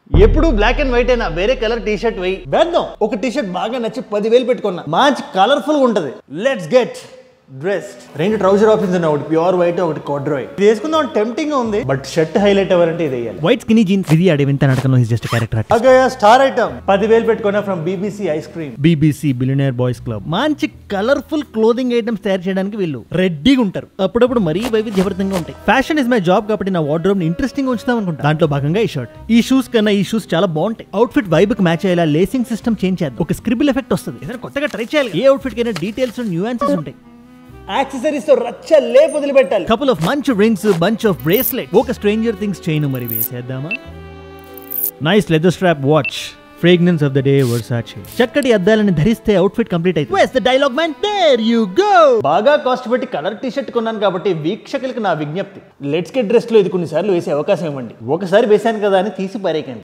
ఎప్పుడు black and white అయినా వేరే కలర్ టీ షర్ట్ వెయ్యి వేద్దాం ఒక టీ షర్ట్ బాగా నచ్చి పదివేలు పెట్టుకున్నా మంచి కలర్ఫుల్ గా ఉంటది లెట్స్ గెట్ డ్రెస్ రెండు ట్రౌజర్ ఆప్షన్స్ ఉన్నాయి ఒకటి ప్యూర్ వైట్ ఒకటి కోడ్రాయ్ ఇది వేసుకుందాం టెంప్టింగ్ గా ఉంది బట్ షర్ట్ హైలైట్ అవ్వాలంటే ఇది వేయాలి వైట్ స్కినీ జీన్స్ ఇది ఆడే వింత నాటకంలో హిస్ జస్ట్ క్యారెక్టర్ అగయ స్టార్ ఐటమ్ పదివేలు పెట్టుకున్నా from BBC ice cream BBC billionaire boys club మంచి కలర్ఫుల్ క్లోదింగ్ ఐటమ్స్ తయారు చేయడానికి వీళ్ళు రెడ్డిగా ఉంటారు అప్పుడప్పుడు మరీ వైవిధ్యభరితంగా ఉంటాయి ఫ్యాషన్ ఇస్ మై జాబ్ కాబట్టి నా వార్డ్రోబ్ ని ఇంట్రెస్టింగ్ ఉంచుదాం అనుకుంటా దాంట్లో భాగంగా ఈ షర్ట్ ఈ షూస్ కన్నా ఈ షూస్ చాలా బాగుంటాయి అవుట్ఫిట్ వైబ్ కి మ్యాచ్ అయ్యేలా లేసింగ్ సిస్టమ్ చేంజ్ చేద్దాం ఒక స్క్రిబుల్ ఎఫెక్ట్ వస్తుంది ఏదైనా కొత్తగా ట్రై చేయాలి ఏ అవుట్ఫిట్ కైనా డీటెయిల్స్ న్యూయాన్సెస్ ఉంటాయి యాక్సెసరీస్ తో రచ్చ లేపు వదిలిపెట్టాలి కపుల్ ఆఫ్ మంచి రింగ్స్ బంచ్ ఆఫ్ బ్రేస్లెట్ ఒక స్ట్రేంజర్ థింగ్స్ చైన్ మరి వేసేద్దామా nice leather strap watch fragrance of the day Versace చక్కటి అద్దాలని ధరిస్తే అవుట్ఫిట్ కంప్లీట్ అయితే the dialogue man there you go బాగా కాస్ట్ పెట్టి కలర్ టీ షర్ట్ కొన్నాను కాబట్టి వీక్షకులకు నా విజ్ఞప్తి లెట్స్ గెట్ డ్రెస్ లో ఇది కొన్నిసార్లు వేసే అవకాశం ఇవ్వండి ఒకసారి వేశాను కదా అని తీసి పారేయకండి